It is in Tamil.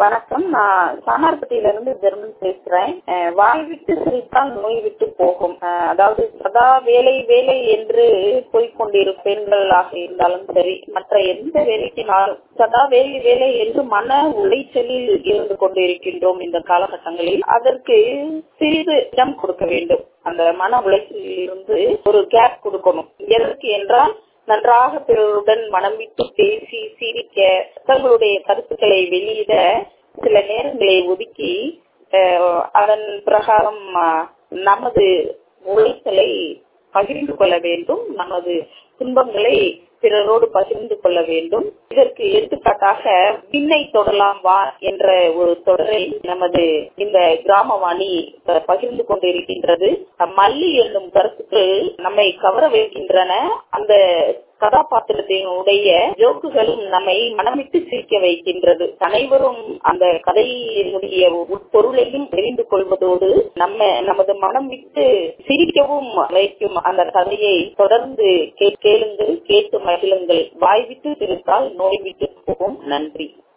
வணக்கம் நான் சானார்பட்டியில இருந்து ஜெர்மன் பேசுறேன் அஹ் வாய் விட்டு சிரித்தால் நோய் விட்டு போகும் அஹ் அதாவது சதா வேலை வேலை என்று போய்கொண்டிருக்கும் பெண்களாக இருந்தாலும் சரி மற்ற எந்த வேலைக்கினாலும் சதா வேலை வேலை என்று மன உளைச்சலில் இருந்து கொண்டிருக்கின்றோம் இந்த காலகட்டங்களில் அதற்கு சிறிது இடம் கொடுக்க வேண்டும் அந்த மன உளைச்சலில் இருந்து ஒரு கேப் கொடுக்கணும் எதற்கு என்றால் நன்றாக பிறருடன் மனம் விட்டு பேசி சிரிக்க தங்களுடைய கருத்துக்களை வெளியிட சில நேரங்களை ஒதுக்கி அஹ், அதன் பிரகாரம் அஹ், நமது உழைத்தலை பகிர்ந்து கொள்ள வேண்டும் நமது துன்பங்களை பிறரோடு பகிர்ந்து கொள்ள வேண்டும் இதற்கு எடுத்துக்காட்டாக விண்ணை தொடலாம் வா என்ற ஒரு தொடரை நமது இந்த கிராமவாணி அஹ், பகிர்ந்து கொண்டிருக்கின்றது மல்லி என்னும் கருத்துக்கள் நம்மை கவர வைக்கின்றன அந்த கதாபாத்திரத்தினுடைய ஜோக்குகளும் நம்மை மனமிட்டு சிரிக்க வைக்கின்றது அனைவரும் அந்த கதையினுடைய உட்பொருளையும் தெரிந்து கொள்வதோடு நம்ம நமது மனம் விட்டு சிரிக்கவும் வைக்கும் அந்த கதையை தொடர்ந்து கே- கேளுங்கள் கேட்டு மகிழுங்கள் வாய் விட்டு சிரித்தால் நோய் விட்டு போகும் நன்றி